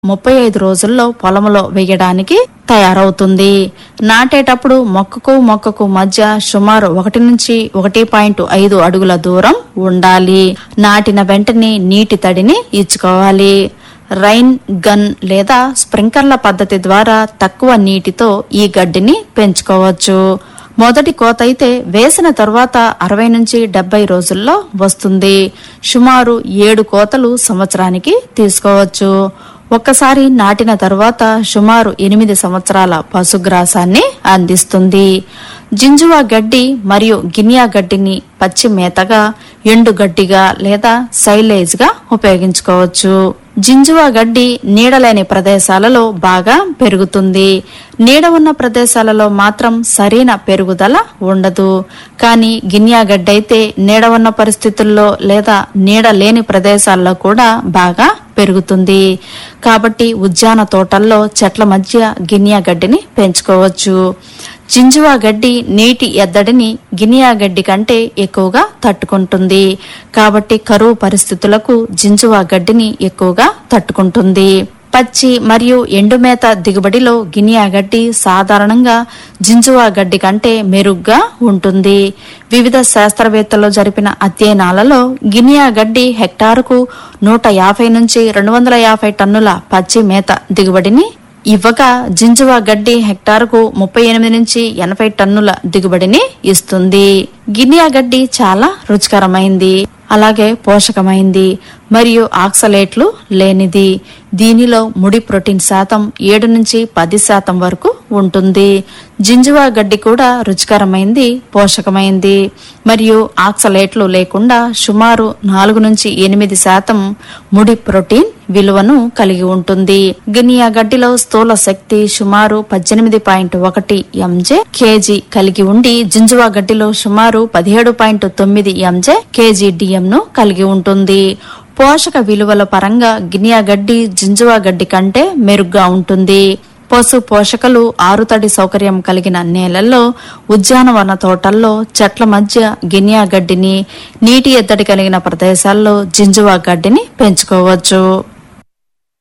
ముప్పై ఐదు రోజుల్లో పొలంలో వేయడానికి తయారవుతుంది నాటేటప్పుడు మొక్కకు మొక్కకు మధ్య సుమారు ఒకటి నుంచి ఒకటి పాయింట్ ఐదు అడుగుల దూరం ఉండాలి నాటిన వెంటనే నీటి తడిని ఇచ్చుకోవాలి రైన్ గన్ లేదా స్ప్రింకర్ల పద్ధతి ద్వారా తక్కువ నీటితో ఈ గడ్డిని పెంచుకోవచ్చు మొదటి కోత అయితే వేసిన తర్వాత అరవై నుంచి డెబ్బై రోజుల్లో వస్తుంది సుమారు ఏడు కోతలు సంవత్సరానికి తీసుకోవచ్చు ఒక్కసారి నాటిన తరువాత సుమారు ఎనిమిది సంవత్సరాల పశుగ్రాసాన్ని అందిస్తుంది జింజువా గడ్డి మరియు గినియా గడ్డిని పచ్చి మేతగా ఎండు గడ్డిగా లేదా సైలేజ్ గా ఉపయోగించుకోవచ్చు జింజువా గడ్డి నీడలేని ప్రదేశాలలో బాగా పెరుగుతుంది నీడ ఉన్న ప్రదేశాలలో మాత్రం సరైన పెరుగుదల ఉండదు కానీ గిన్యా గడ్డి అయితే నీడ ఉన్న పరిస్థితుల్లో లేదా నీడ లేని ప్రదేశాల్లో కూడా బాగా పెరుగుతుంది కాబట్టి ఉద్యాన తోటల్లో చెట్ల మధ్య గినియా గడ్డిని పెంచుకోవచ్చు జింజువా గడ్డి నీటి ఎద్దడిని గినియా గడ్డి కంటే ఎక్కువగా తట్టుకుంటుంది కాబట్టి కరువు పరిస్థితులకు జింజువా గడ్డిని ఎక్కువగా తట్టుకుంటుంది పచ్చి మరియు ఎండుమేత దిగుబడిలో గినియా గడ్డి సాధారణంగా జింజువా గడ్డి కంటే మెరుగ్గా ఉంటుంది వివిధ శాస్త్రవేత్తలు జరిపిన అధ్యయనాలలో గినియా గడ్డి హెక్టారుకు నూట యాభై నుంచి రెండు వందల యాభై టన్నుల పచ్చి మేత దిగుబడిని ఇవ్వగా జింజువా గడ్డి హెక్టారుకు ముప్పై ఎనిమిది నుంచి ఎనభై టన్నుల దిగుబడిని ఇస్తుంది గినియా గడ్డి చాలా రుచికరమైంది అలాగే పోషకమైంది మరియు ఆక్సలేట్లు లేనిది దీనిలో ముడి ప్రోటీన్ శాతం ఏడు నుంచి పది శాతం వరకు ఉంటుంది జింజువా గడ్డి కూడా రుచికరమైంది పోషకమైంది మరియు ఆక్సలేట్లు లేకుండా సుమారు నాలుగు నుంచి ఎనిమిది శాతం ముడి ప్రోటీన్ విలువను కలిగి ఉంటుంది గినియా గడ్డిలో స్థూల శక్తి సుమారు పద్దెనిమిది పాయింట్ ఒకటి ఎంజే కేజీ కలిగి ఉండి జింజువా గడ్డిలో సుమారు పదిహేడు పాయింట్ తొమ్మిది ఎంజే కేజీ డిఎం ను కలిగి ఉంటుంది పోషక విలువల పరంగా గినియా గడ్డి జింజువా గడ్డి కంటే మెరుగ్గా ఉంటుంది పశు పోషకలు ఆరుతడి సౌకర్యం కలిగిన నేలల్లో ఉద్యానవన తోటల్లో చెట్ల మధ్య గినియా గడ్డిని నీటి ఎద్దడి కలిగిన ప్రదేశాల్లో జింజువా గడ్డిని పెంచుకోవచ్చు